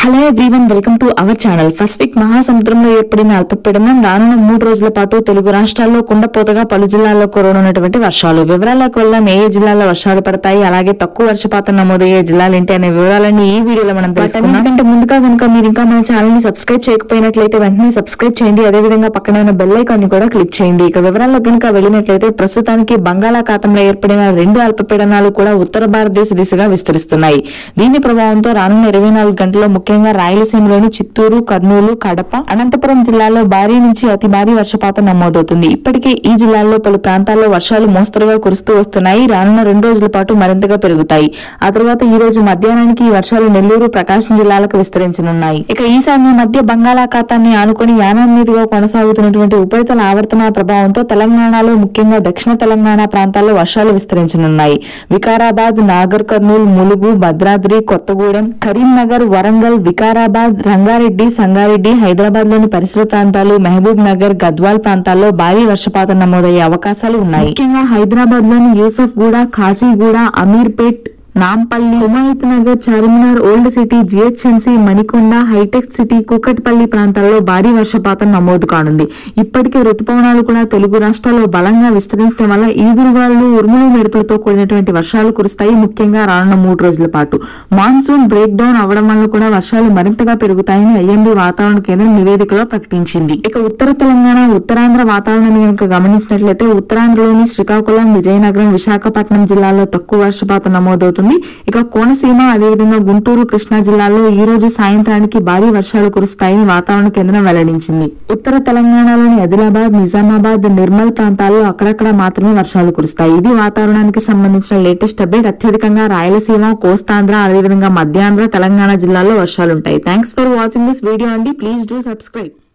hello everyone welcome to our channel first week మహాసముద్రంలో ఏర్పడిన అల్పపీడనం రానున్న మూడు రోజుల పాటు తెలుగు రాష్ట్రాల్లో కుండపోతగా పలు జిల్లాల్లో కురవనున్నటువంటి వర్షాలు వివరాలకు వెళ్దాం ఏ ఏ జిల్లాల్లో వర్షాలు పడతాయి అలాగే తక్కువ వర్షపాతం నమోదయ్యే జిల్లాలేంటి అనే వివరాలన్నీ ఈ వీడియోలో మనం తెలుసుకుందాం ఎందుకంటే ముందుగా కనుక మీరు ఇంకా మన ఛానల్ ని సబ్స్క్రైబ్ చేయకపోయినట్లయితే వెంటనే సబ్స్క్రైబ్ చేయండి అదే విధంగా పక్కన ఉన్న బెల్ ఐకాన్ ని కూడా క్లిక్ చేయండి ఇక వివరాల్లో కనుక వెళ్ళినట్లయితే ప్రస్తుతానికి బంగాళాఖాతంలో ఏర్పడిన రెండు అల్పపీడనాలు కూడా ఉత్తర భారతదేశ దిశగా విస్తరిస్తున్నాయి దీని ప్రభావంతో రానున్న ఇరవై నాలుగు గంటల్లో ముఖ్యంగా రాయలసీమలోని చిత్తూరు కర్నూలు కడప అనంతపురం జిల్లాల్లో భారీ నుంచి అతి భారీ వర్షపాతం నమోదవుతుంది ఇప్పటికే ఈ జిల్లాల్లో పలు ప్రాంతాల్లో వర్షాలు మోస్తరుగా కురుస్తూ వస్తున్నాయి రానున్న రెండు రోజుల పాటు మరింతగా పెరుగుతాయి ఆ తర్వాత ఈ రోజు మధ్యాహ్నానికి ఈ వర్షాలు నెల్లూరు ప్రకాశం జిల్లాలకు విస్తరించనున్నాయి ఇక ఈశాన్య మధ్య బంగాళాఖాతాన్ని ఆనుకొని యానం మీదుగా కొనసాగుతున్నటువంటి ఉపరితల ఆవర్తన ప్రభావంతో తెలంగాణలో ముఖ్యంగా దక్షిణ తెలంగాణ ప్రాంతాల్లో వర్షాలు విస్తరించనున్నాయి వికారాబాద్ నాగర్ కర్నూలు ములుగు భద్రాద్రి కొత్తగూడెం కరీంనగర్ వరంగల్ వికారాబాద్ రంగారెడ్డి సంగారెడ్డి హైదరాబాద్ లోని పరిసర ప్రాంతాలు మహబూబ్ నగర్ గద్వాల్ ప్రాంతాల్లో భారీ వర్షపాతం నమోదయ్యే అవకాశాలు ఉన్నాయి ముఖ్యంగా హైదరాబాద్ లోని Yousufguda Khajaguda Ameerpet Nampally Himayatnagar Charminar old city GHMC Manikonda hitech city Kukatpally ప్రాంతాల్లో భారీ వర్షపాతం నమోదు కానుంది ఇప్పటికే రుతుపవనాలు కూడా తెలుగు రాష్ట్రాల్లో బలంగా విస్తరించడం వల్ల ఈదురుగాలు ఉరుములు మెరుపులతో కూడినటువంటి వర్షాలు కురుస్తాయి ముఖ్యంగా రానున్న మూడు రోజుల పాటు మాన్సూన్ బ్రేక్ డౌన్ అవడం వల్ల కూడా వర్షాలు మరింతగా పెరుగుతాయని ఐఎండీ వాతావరణ కేంద్రం నివేదికలో ప్రకటించింది ఇక ఉత్తర తెలంగాణ ఉత్తరాంధ్ర వాతావరణాన్ని కనుక గమనించినట్లయితే ఉత్తరాంధ్రలోని శ్రీకాకుళం విజయనగరం విశాఖపట్నం జిల్లాల్లో తక్కువ వర్షపాతం నమోదవుతుంది ఇక కోనసీమ అదేవిధంగా గుంటూరు కృష్ణా జిల్లాల్లో ఈ రోజు సాయంత్రానికి భారీ వర్షాలు కురుస్తాయని వాతావరణ కేంద్రం వెల్లడించింది ఉత్తర తెలంగాణలోని ఆదిలాబాద్ నిజామాబాద్ నిర్మల్ ప్రాంతాల్లో అక్కడక్కడ మాత్రమే వర్షాలు కురుస్తాయి ఇది వాతావరణానికి సంబంధించిన లేటెస్ట్ అప్డేట్ అత్యధికంగా రాయలసీమ కోస్తాంధ్ర అదేవిధంగా మధ్యాంధ్ర తెలంగాణ జిల్లాల్లో వర్షాలుంటాయి thanks for watching this video అండి ప్లీజ్ డూ సబ్స్క్రైబ్